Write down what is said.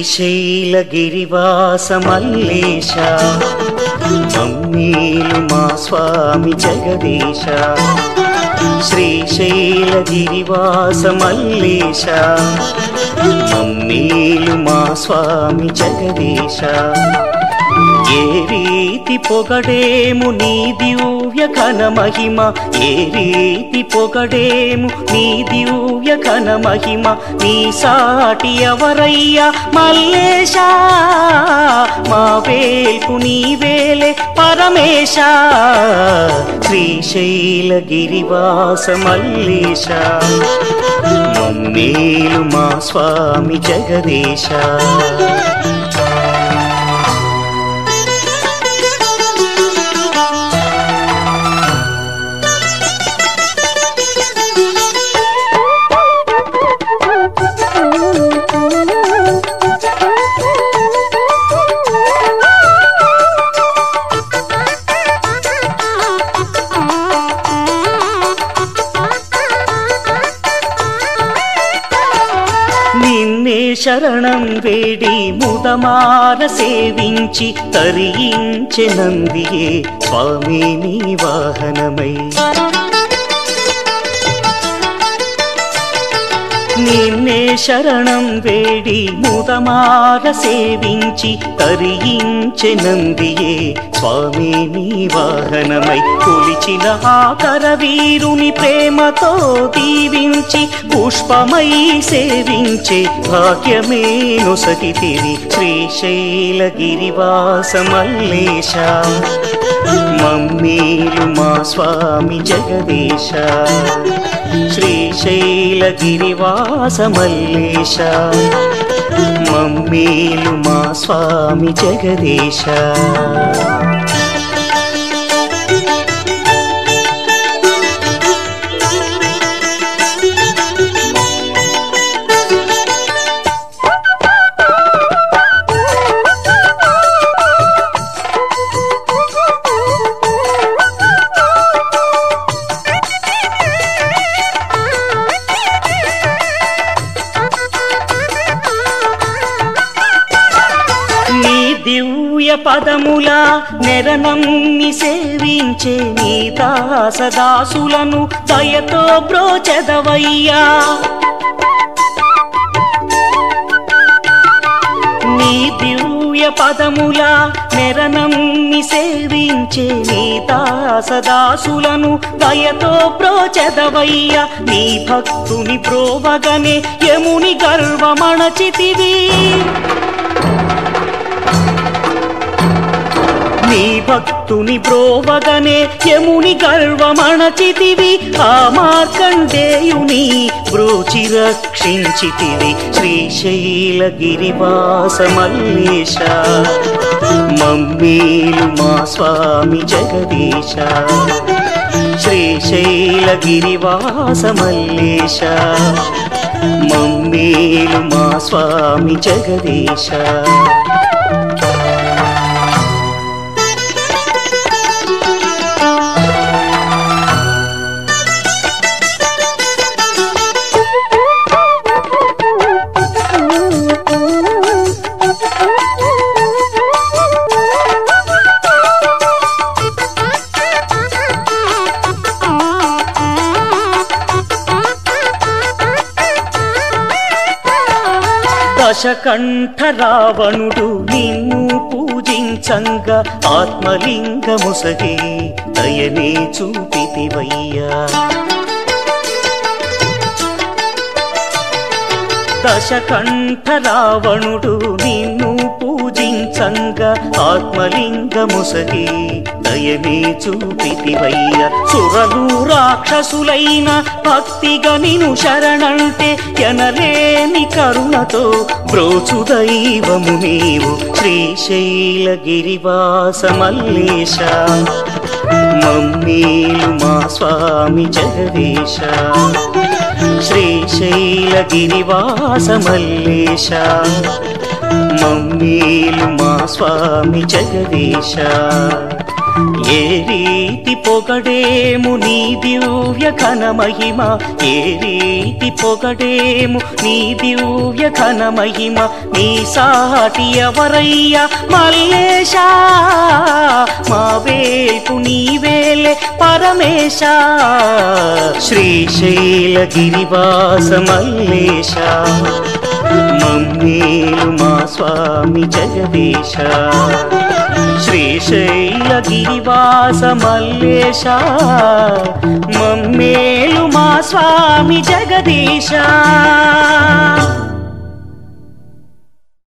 శ్రీశైలగిరివాస మల్లేశ మమ్మీలు మా స్వామి జగదీశ శ్రీశైలగిరివాస మల్లేశ మమ్మీలు మా స్వామి జగదీశ ఏ రీతి పొగడేము నీ దివ్య ఘన మహిమ ఏ రీతి పొగడేము నీ దివ్య ఘన మహిమ నీ సాటి ఎవరయ్యా మల్లేశ మా వేల్పు నీ వేలే పరమేశ శ్రీశైల గిరివాస మల్లేశ మమ్మేలు మా స్వామి జగదీశ నిన్నే శరణం వేడి ముదమార సేవించి తరించె నందియే స్వామి నీ వాహనమై నిన్నే శరణం వేడి ముదమార సేవించి తరించె నందియే స్వామి నీ వాహనమై కొలిచిన ఆకర వీరుని ప్రేమతో దీవించి పుష్పమై సేవించే భాగ్యమే నొసగితివి శ్రీశైల గిరివాస మల్లేశ మమ్మీలు మా స్వామి జగదీశ శ్రీశైల గిరివాస మల్లేశ మమ్మీలు మా స్వామి జగదీశ నీ దివ్య పదముల నెరనమ్మి సేవించే నీ దాసదాసులను దయతో బ్రోచదవయ్యా నీ దివ్య పదముల నెరనమ్మి సేవించే నీ దాసదాసులను దయతో ప్రోచదవయ్య నీ భక్తుని ప్రోవగనే యముని గర్వమణచితివి నీ భక్తుని బ్రోవగనే యముని గర్వమణచితివి ఆ మార్కండేయుని బ్రోచి రక్షించితివి శ్రీశైల గిరివాస మల్లేశ మమ్మీలు మా స్వామి జగదీశ శ్రీశైల గిరివాస మల్లేశ మమ్మీలు మా స్వామి జగదీశ దశకంఠ రావణుడు నిన్ను పూజించంగా ఆత్మలింగముసగే దయనే చూపితివయ్యా దశకంఠ రావణుడు నిన్ను పూజించంగా ఆత్మలింగముసగి దయనే చూపితివయ్య సురలు రాక్షసులైన భక్తిగా నిను శరణంటే ఎనలేని కరుణతో బ్రోచు దైవము నీవు శ్రీశైల గిరివాస మల్లేశ మమ్మీలు మా స్వామి జగదీశ శ్రీశైల గిరివాస మల్లేశ మమ్మీలు మా స్వామి జగదీశ ఏ రీతి పొగడేము నీ దివ్య ఘన మహిమ ఏ రీతి పొగడేము నీ దివ్య ఘన మహిమ నీ సాటి ఎవరయ్యా మల్లేశా మా వేల్పు నీవేలే పరమేశ శ్రీశైల గిరివాస మల్లేశ మమ్మేలు మా స్వామి జగదీశ శ్రీశైల గిరివాస మల్లేశ మమ్మేలు మా స్వామి జగదీశ